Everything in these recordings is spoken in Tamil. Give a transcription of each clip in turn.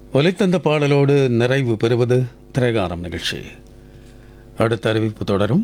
ஒலித்தந்த பாடலோடு நிறைவு பெறுவது திரைகாரம் நிகழ்ச்சி அடுத்த அறிவிப்பு தொடரும்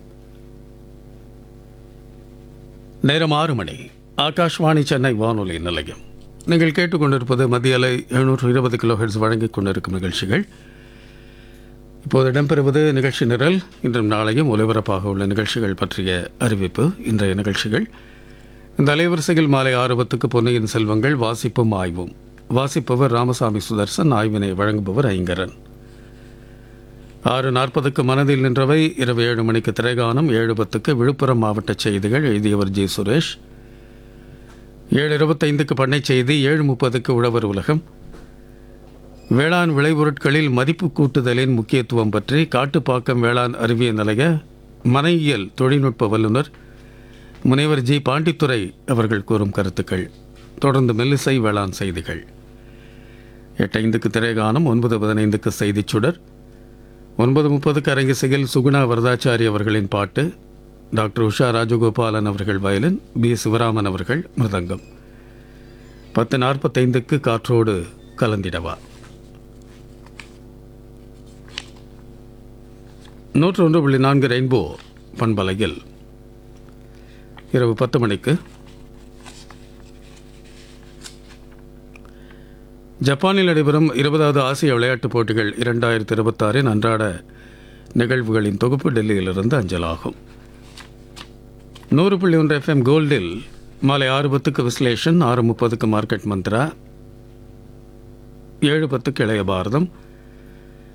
நேரம் ஆறு மணி ஆகாஷ்வாணி சென்னை வானொலி நிலையம் நீங்கள் கேட்டுக்கொண்டிருப்பது மத்திய அலை எழுநூற்று இருபது கிலோஹெர்ட்ஸ் வழங்கிக் கொண்டிருக்கும் நிகழ்ச்சிகள் இப்போது இடம்பெறுவது நிகழ்ச்சி நிரல் இன்றும் நாளையும் ஒலிபரப்பாக உள்ள நிகழ்ச்சிகள் பற்றிய அறிவிப்பு இன்றைய நிகழ்ச்சிகள் இந்த அலைவரிசையில் மாலை ஆறு பத்துக்கு பொன்னியின் செல்வங்கள் வாசிப்பும் ஆய்வும் வாசிப்பவர் ராமசாமி சுதர்சன் ஆய்வினை வழங்குபவர் ஐங்கரன் ஆறு நாற்பதுக்கு மனதில் நின்றவை இரவு ஏழு மணிக்கு திரைகானம் ஏழு பத்துக்கு விழுப்புரம் மாவட்ட செய்திகள் எழுதியவர் ஜி சுரேஷ் ஏழு இருபத்தைந்துக்கு பண்ணை செய்தி ஏழு முப்பதுக்கு உழவர் உலகம் வேளாண் விளைபொருட்களில் மதிப்பு கூட்டுதலின் முக்கியத்துவம் பற்றி காட்டுப்பாக்கம் வேளாண் அறிவியல் நிலைய மனையியல் தொழில்நுட்ப வல்லுநர் முனைவர் ஜி பாண்டித்துரை அவர்கள் கூறும் கருத்துக்கள் தொடர்ந்து மெல்லிசை வேளாண் செய்திகள் எட்டைந்துக்கு திரைகானம் ஒன்பது பதினைந்துக்கு செய்திச் சுடர் ஒன்பது முப்பதுக்கு அரங்கிசையில் சுகுணா வரதாச்சாரி அவர்களின் பாட்டு டாக்டர் உஷா ராஜகோபாலன் அவர்கள் வயலின் பி சிவராமன் அவர்கள் மிருதங்கம் பத்து நாற்பத்தைந்துக்கு காற்றோடு கலந்திடவா நூற்று ஒன்று புள்ளி நான்கு ரெயின்போ பண்பலையில் இரவு பத்து மணிக்கு ஜப்பானில் நடைபெறும் இருபதாவது ஆசிய விளையாட்டுப் போட்டிகள் இரண்டாயிரத்தி இருபத்தாறின் அன்றாட நிகழ்வுகளின் தொகுப்பு டெல்லியிலிருந்து அஞ்சலாகும் நூறு புள்ளி ஒன்று எஃப்எம் கோல்டில் மாலை ஆறு பத்துக்கு விஸ்லேஷன் ஆறு முப்பதுக்கு மார்க்கெட் மந்த்ரா ஏழு பத்துக்கு இளைய பாரதம்